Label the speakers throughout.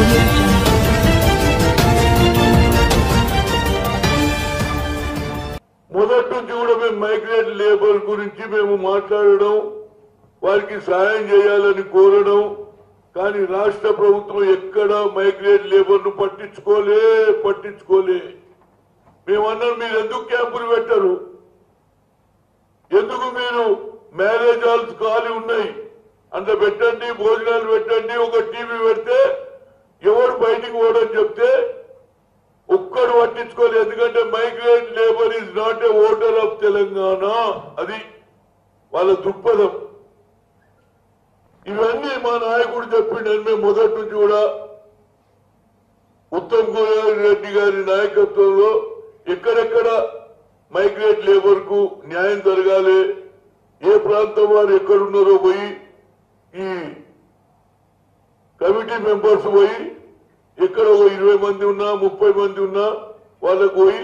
Speaker 1: మొదటి నుంచి కూడా మేము మైగ్రేట్ లేబర్ గురించి మేము మాట్లాడడం వారికి సహాయం చేయాలని కోరడం కానీ రాష్ట్ర ప్రభుత్వం ఎక్కడ మైగ్రేట్ లేబర్ ను పట్టించుకోలే పట్టించుకోలే మేమన్నాం మీరు ఎందుకు క్యాంపులు పెట్టరు ఎందుకు మీరు మ్యారేజ్ హాల్స్ ఖాళీ ఉన్నాయి అంత పెట్టండి భోజనాలు పెట్టండి ఒక టీవీ పెడితే ఎవరు బయటికి పోవడం చెప్తే ఒక్కడు పట్టించుకోలేదు ఎందుకంటే migrate labour is not a voter of Telangana అది వాళ్ళ దృక్పథం ఇవన్నీ మా నాయకుడు చెప్పిండు మేము మొదటి నుంచి కూడా ఉత్తమ్ కుమార్ రెడ్డి గారి నాయకత్వంలో ఎక్కడెక్కడ మైగ్రేట్ లేబర్ కు న్యాయం జరగాలి ఏ ప్రాంతం వారు ఎక్కడున్నారో పోయి ఈ కమిటీ మెంబర్స్ పోయి ఎక్కడ ఒక ఇరవై మంది ఉన్నా ముప్పై మంది ఉన్నా వాళ్ళకు పోయి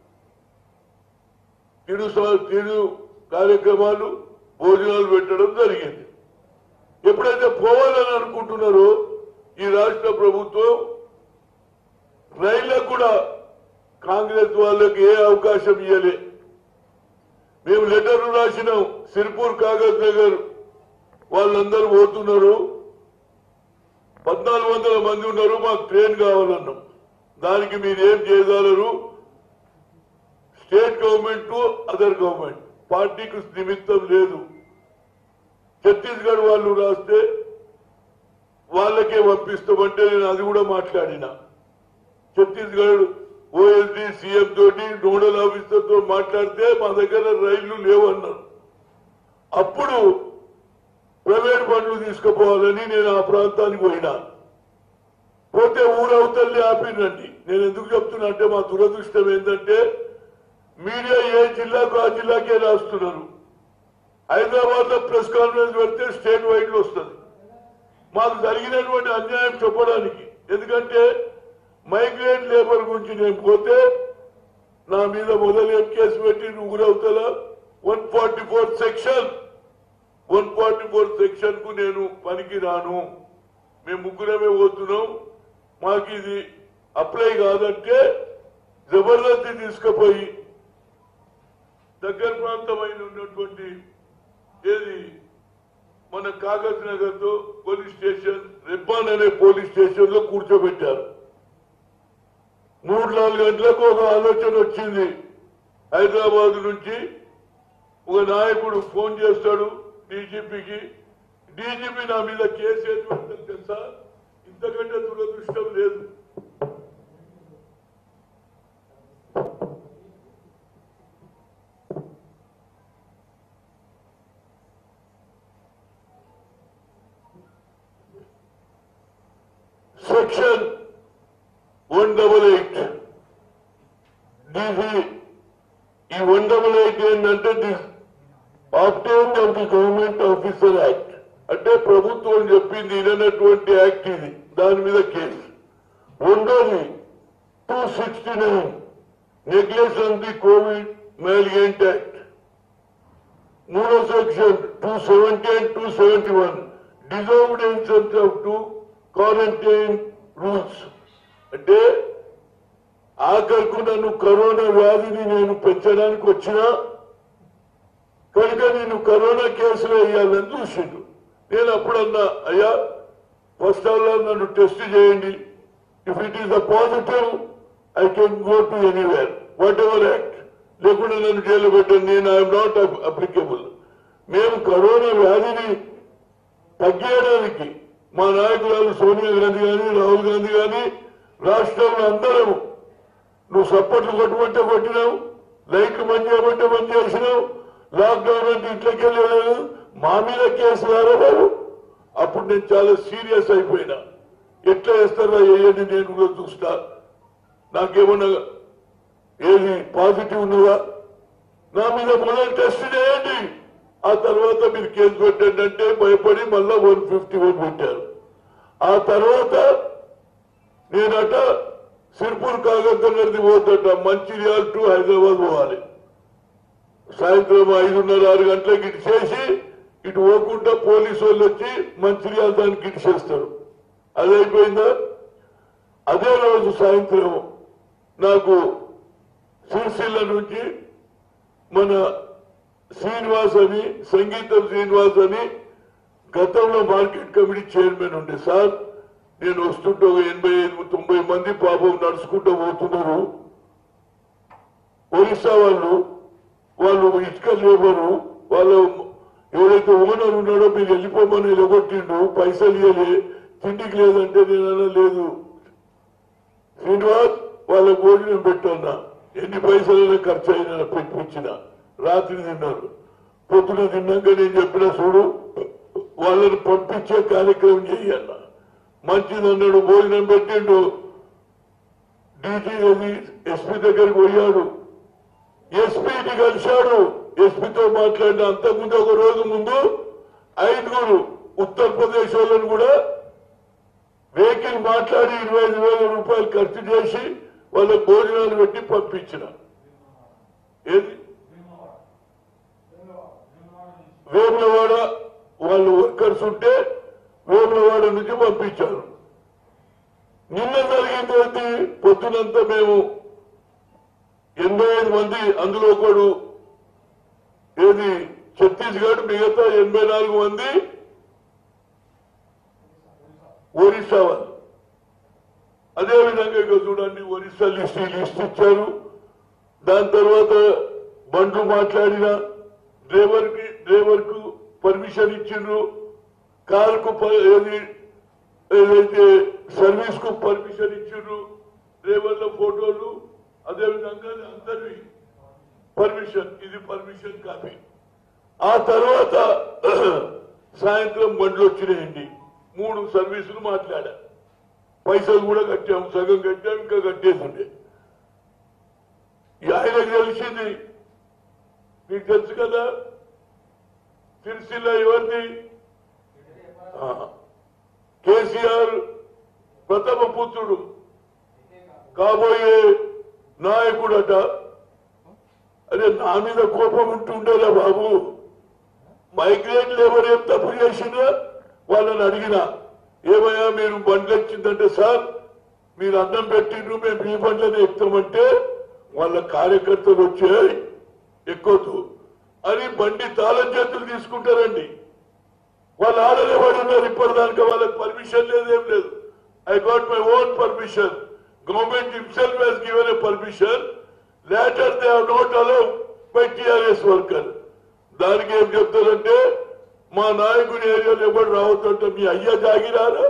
Speaker 1: తిరు సా- తిరు కార్యక్రమాలు భోజనాలు పెట్టడం జరిగింది ఎప్పుడైతే పోవాలని అనుకుంటున్నారో ఈ రాష్ట్ర ప్రభుత్వం రైళ్లకు కూడా కాంగ్రెస్ వాళ్ళకి ఏ అవకాశం ఇవ్వలే మేము లెటర్లు రాసినాం సిర్పూర్ కాగజ్ నగర్ వాళ్ళందరూ పోతున్నారు పద్నాలుగు వందల మంది ఉన్నారు మాకు ట్రైన్ కావాలన్నాం దానికి మీరు ఏం చేయగలరు state government to other government పార్టీకి నిమిత్తం లేదు ఛత్తీస్గఢ్ వాళ్ళు రాస్తే వాళ్ళకే పంపిస్తామంటే నేను అది కూడా మాట్లాడిన ఛత్తీస్గఢ్ ఓఎస్డీ సీఎం తోటి నోడల్ ఆఫీసర్ తో మాట్లాడితే మా దగ్గర రైళ్లు లేవన్నారు అప్పుడు ప్రైవేట్ బండ్లు తీసుకుపోవాలని నేను ఆ ప్రాంతానికి పోయినా పోతే ఊరవతల్ని ఆపినండి నేను ఎందుకు చెప్తున్నా అంటే మా దురదృష్టం ఏంటంటే మీడియా ఏ జిల్లాకు ఆ జిల్లాకే రాస్తున్నారు హైదరాబాద్ లో ప్రెస్ కాన్ఫరెన్స్ పెడితే స్టేట్ వైడ్ లో వస్తుంది మాకు జరిగినటువంటి అన్యాయం చెప్పడానికి ఎందుకంటే మైగ్రేట్ లేబర్ గురించి నేను పోతే నా మీద మొదలు ఏం కేసు పెట్టి ఊరవతల one forty four section one forty four section కు నేను పనికి రాను మేము ముగ్గురమే పోతున్నాం మాకు ఇది అప్లై కాదంటే జబర్దస్తి తీసుకుపోయి దగ్గర ప్రాంతమైన ఉన్నటువంటి ఏది మన కాగజ్ నగర్ తో పోలీస్ స్టేషన్ రెబ్బాన్ అనే పోలీస్ స్టేషన్ లో కూర్చోబెట్టారు మూడు నాలుగు గంటలకు ఒక ఆలోచన వచ్చింది హైదరాబాద్ నుంచి ఒక నాయకుడు ఫోన్ చేస్తాడు డీజీపీకి డీజీపీ నా మీద కేసు ఏది పెడతారు తెలుసా ఇంతకంటే దురదృష్టం లేదు section one double eight DG ఈ వన్ డబల్ ఎయిట్ ఏంటంటే disobedience of the government officer act అంటే ప్రభుత్వం చెప్పింది ఇదన్నటువంటి యాక్ట్ ఇది దాని మీద కేసు రెండోది two sixty nine neglects on the covid malignant act మూడో section two seventy and two seventy one disobedience of to quarantine rules అంటే ఆఖరికి నన్ను కరోనా వ్యాధిని నేను పెంచడానికి వచ్చినా కనుక నేను కరోనా కేసులు వేయాలని చూసిండు నేను అప్పుడన్నా అయ్యా ఫస్ట్ ఆల్ నన్ను టెస్ట్ చేయండి if it is a positive I can go to anywhere whatever act లేకుండా నన్ను జైలు పెట్టండి నేను ఐఎమ్ నాట్ అప్లికబుల్ మేము కరోనా వ్యాధిని తగ్గేయడానికి మా నాయకురాలు సోనియా గాంధీ గాని రాహుల్ గాంధీ గాని రాష్ట్రంలో అందరము నువ్వు సప్పట్లు కొట్టమంటే కొట్టినావు లైట్లు బంద్ చేయమంటే బంద్ చేసినావు లాక్డౌన్ అంటే ఇంట్లోకి వెళ్ళలేదు మా మీద కేసు రారా బాబు అప్పుడు నేను చాలా సీరియస్ అయిపోయినా ఎట్లా వేస్తారా వేయండి నేను కూడా చూస్తా నాకేమన్నా ఏది పాజిటివ్ ఉన్నదా నా మీద మొదలు టెస్ట్ చేయండి ఆ తర్వాత మీరు కేసు పెట్టండి అంటే భయపడి మళ్ళా వన్ ఫిఫ్టీ వన్ పెట్టారు ఆ తర్వాత నేనట సిర్పూర్ కాగద్దన్నది పోతట మంచిర్యాల టు హైదరాబాద్ పోవాలి సాయంత్రం ఐదున్నర ఆరు గంటలకు ఇటు చేసి ఇటు పోకుండా పోలీసు వాళ్ళు వచ్చి మంచిర్యాల దానికి ఇటు చేస్తారు అది అయిపోయిందా అదే రోజు సాయంత్రం నాకు సిరిసిల్ల నుంచి మన శ్రీనివాస్ అని సంగీతం శ్రీనివాస్ అని గతంలో మార్కెట్ కమిటీ చైర్మన్ ఉండే సార్ నేను వస్తుంటే ఒక ఎనభై ఐదు తొంభై మంది పాపం నడుచుకుంటూ పోతున్నారు ఒరిస్సా వాళ్ళు వాళ్ళు ఇసుక లేబరు వాళ్ళు ఎవరైతే ఓనర్ ఉన్నాడో మీరు వెళ్ళిపోమని ఎలగొట్టిండు పైసలు ఇవ్వలే తిండికి లేదంటే నేను అన్నా లేదు శ్రీనివాస్ వాళ్ళ భోజనం పెట్టన్నా ఎన్ని పైసలైనా ఖర్చు అయినా పెట్టించిన రాత్రి తిన్నారు పొద్దున తిన్నాక నేను చెప్పిన చూడు వాళ్ళని పంపించే కార్యక్రమం చెయ్యన్న మంచిది అన్నాడు భోజనం పెట్టిండు డీజీ అది ఎస్పీ దగ్గరికి పోయాడు ఎస్పీని కలిశాడు ఎస్పీతో మాట్లాడిన అంతకుముందు ఒక రోజు ముందు ఐదుగురు ఉత్తరప్రదేశ్ వాళ్ళని కూడా వెహికల్ మాట్లాడి ఇరవై ఐదు వేల రూపాయలు ఖర్చు చేసి వాళ్ళ భోజనాలు పెట్టి పంపించిన ఏది వేములవాడ వాళ్ళు వర్కర్స్ ఉంటే వేములవాడ నుంచి పంపించారు నిన్న జరిగింది ఏంటి పొద్దునంతా మేము ఎనభై ఐదు మంది అందులో ఒకడు ఏది ఛత్తీస్గఢ్ మిగతా ఎనభై నాలుగు మంది ఒరిస్సా వాళ్ళు అదేవిధంగా ఇక చూడండి ఒరిస్సా లిస్ట్ లిస్ట్ ఇచ్చారు దాని తర్వాత బండ్లు మాట్లాడిన డ్రైవర్ కి డ్రైవర్ కు పర్మిషన్ ఇచ్చిండ్రు కారుకు ప- ఏది ఏదైతే సర్వీస్ కు పర్మిషన్ ఇచ్చిండ్రు డ్రైవర్ల ఫోటోలు అదేవిధంగా అందరివి పర్మిషన్ ఇది పర్మిషన్ కాపీ ఆ తర్వాత సాయంత్రం బండ్లు వచ్చినాయండి మూడు సర్వీసులు మాట్లాడా పైసలు కూడా కట్టాము సగం కట్టాము ఇంకా కట్టేసిండే ఈ ఆయనకు తెలిసింది మీకు తెలుసు కదా సిరిసిల్ల ఎవరిది ఆ, కేసీఆర్ ప్రథమ పుత్రుడు కాబోయే నాయకుడట అరే నా మీద కోపం ఉంటుండేలా బాబు మైగ్రేట్ లేబర్ ఏం తప్పు చేసినా వాళ్ళని అడిగిన ఏమయ్యా మీరు బండ్లు వచ్చిందంటే సార్ మీరు అన్నం పెట్టిండ్రు మేము మీ బండ్లని ఎక్కుతామంటే వాళ్ళ కార్యకర్తలు వచ్చాయి ఎక్కొద్దు అని బండి తాళం చేతులు తీసుకుంటారండి వాళ్ళు ఆడలే వాడు ఉన్నారు ఇప్పటిదానికి వాళ్ళకి పర్మిషన్ లేదు ఏం లేదు I got my own permission government himself he's given a permission later they have not allow by TRS worker దానికి ఏం చెప్తారంటే మా నాయకుని ఏరియాలో ఎవరు రావద్దంటే మీ అయ్య జాగిరారా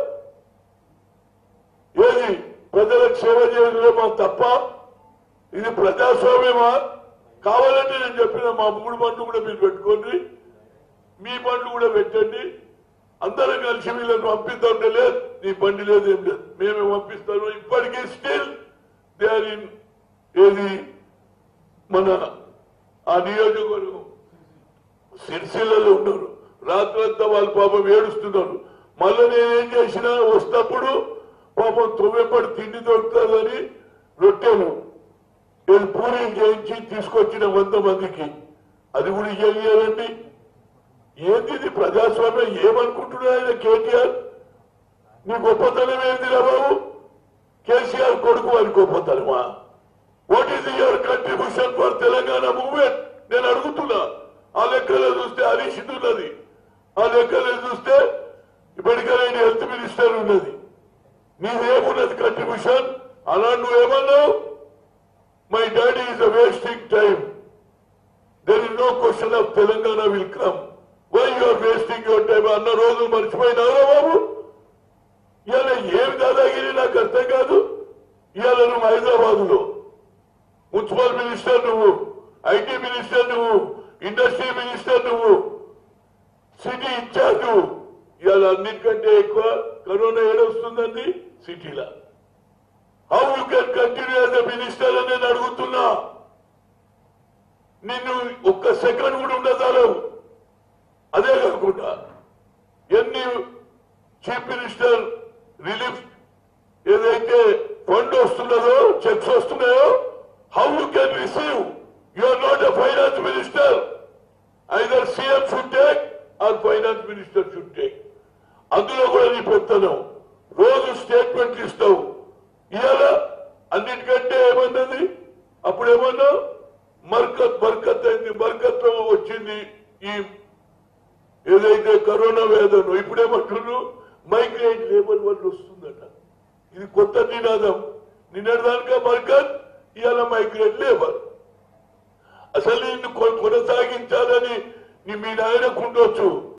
Speaker 1: ఏది ప్రజలకు సేవ చేయడమే మా తప్ప ఇది ప్రజాస్వామ్యమా కావాలంటే నేను చెప్పిన మా మూడు బండ్లు కూడా మీరు పెట్టుకోండి మీ బండ్లు కూడా పెట్టండి అందరం కలిసి వీళ్ళని పంపిద్దాం లేదు నీ బండి లేదు ఏం లేదు మేమే పంపిస్తాను ఇప్పటికీ స్టిల్ దే ఆర్ ఇన్ ఏది మన ఆ నియోజకవర్గం సిరిసిల్లలో ఉన్నారు రాత్రంతా వాళ్ళు పాపం ఏడుస్తున్నారు మళ్ళీ నేనేం చేసినా వస్తప్పుడు పాపం తొమ్మిపడి తిండి దొరుకుతుందని రొట్టెలు నేను పూరీలు చేయించి తీసుకొచ్చిన వంద మందికి అది కూడా ఇయ్యాలండి ఏంది ఇది ప్రజాస్వామ్యం ఏమనుకుంటున్నాడు ఆయన కేటీఆర్ నీ గొప్పతనం ఏందిరా బాబు కేసీఆర్ కొడుకు అని గొప్పతనమా what is your contribution for Telangana movement నేను అడుగుతున్నా ఆ లెక్కలో చూస్తే హరీష్ ఉన్నది ఆ లెక్కలో చూస్తే మెడికల్ అండ్ హెల్త్ మినిస్టర్ ఉన్నది నీదేమున్నది కంట్రిబ్యూషన్ అలా నువ్వేమన్నావు my daddy is a wasting time there is no question of Telangana will come why you are wasting your time అన్న రోజు మర్చిపోయినారా బాబు ఇవాళ ఏమి దాదాగిరి నాకు అర్థం కాదు ఇవాళ నువ్వు హైదరాబాద్ లో మున్సిపల్ మినిస్టర్ నువ్వు ఐటీ మినిస్టర్ నువ్వు ఇండస్ట్రీ మినిస్టర్ నువ్వు సిటీ ఇన్ఛార్జ్ నువ్వు ఇవాళ అన్నిటికంటే ఎక్కువ కరోనా ఏడొస్తుందండి సిటీలో how you can continue as a minister అని నేను అడుగుతున్నా నిన్ను ఒక్క సెకండ్ కూడా ఉండదాలు అదే కాకుండా ఎన్ని చీఫ్ మినిస్టర్ రిలీఫ్ ఏదైతే ఫండ్ వస్తున్నదో చెక్స్ వస్తున్నాయో how you can receive you are not a finance minister either CM should take or finance minister should take అందులో కూడా నీ పెత్తనం రోజు స్టేట్మెంట్ ఇస్తావు ఇవాళ అన్నిటికంటే ఏమన్నది అప్పుడేమన్నా మర్కత్ బర్కత్ అయింది బర్కత్ వచ్చింది ఈ ఏదైతే కరోనా వేదనో ఇప్పుడేమంటున్నారు మైగ్రేట్ లేబర్ వల్ల వస్తుందట ఇది కొత్త నినాదం నిన్నటిదానికే బర్కత్ ఇవాళ మైగ్రేట్ లేబర్ అసలు నిన్ను కొ- కొనసాగించాలని నీ మీ నాయనకు ఉండొచ్చు